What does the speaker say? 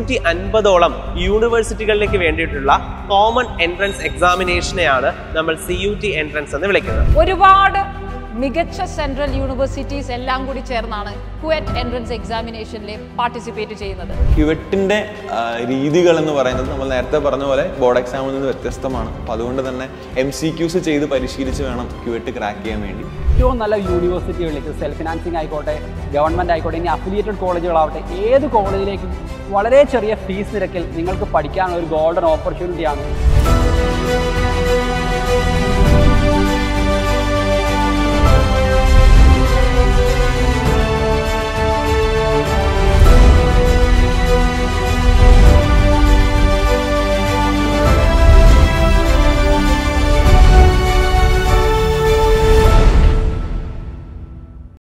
മുന്നൂറ്റി അൻപതോളം യൂണിവേഴ്സിറ്റികളിലേക്ക് വേണ്ടിയിട്ടുള്ള കോമൺ എൻട്രൻസ് എക്സാമിനേഷനെയാണ് നമ്മൾ സി യു ടി എൻട്രൻസ് എന്ന് വിളിക്കുന്നത് ഒരുപാട് മികച്ച സെൻട്രൽ യൂണിവേഴ്സിറ്റീസ് എല്ലാം കൂടി ചേർന്നാണ് കുവറ്റ് എൻട്രൻസ് എക്സാമിനേഷനിൽ പാർട്ടിസിപ്പേറ്റ് ചെയ്യുന്നത് ക്യുവറ്റിൻ്റെ രീതികൾ എന്ന് പറയുന്നത് നമ്മൾ നേരത്തെ പറഞ്ഞ പോലെ ബോർഡ് എക്സാമിൽ നിന്ന് വ്യത്യസ്തമാണ് അപ്പോൾ അതുകൊണ്ട് തന്നെ എം സി ക്യൂസ് ചെയ്ത് പരിശീലിച്ച് വേണം ക്യുവറ്റ് ക്രാക്ക് ചെയ്യാൻ വേണ്ടി ഏറ്റവും നല്ല യൂണിവേഴ്സിറ്റികളിലേക്ക് സെൽഫ് ഫിനാൻസിങ് ആയിക്കോട്ടെ ഗവൺമെൻറ് ആയിക്കോട്ടെ ഇനി അഫിലിയേറ്റഡ് കോളേജുകളാവട്ടെ ഏത് കോളേജിലേക്കും വളരെ ചെറിയ ഫീസ് നിരക്കിൽ നിങ്ങൾക്ക് പഠിക്കാനുള്ള ഒരു ഗോൾഡൻ ഓപ്പർച്യൂണിറ്റിയാണ്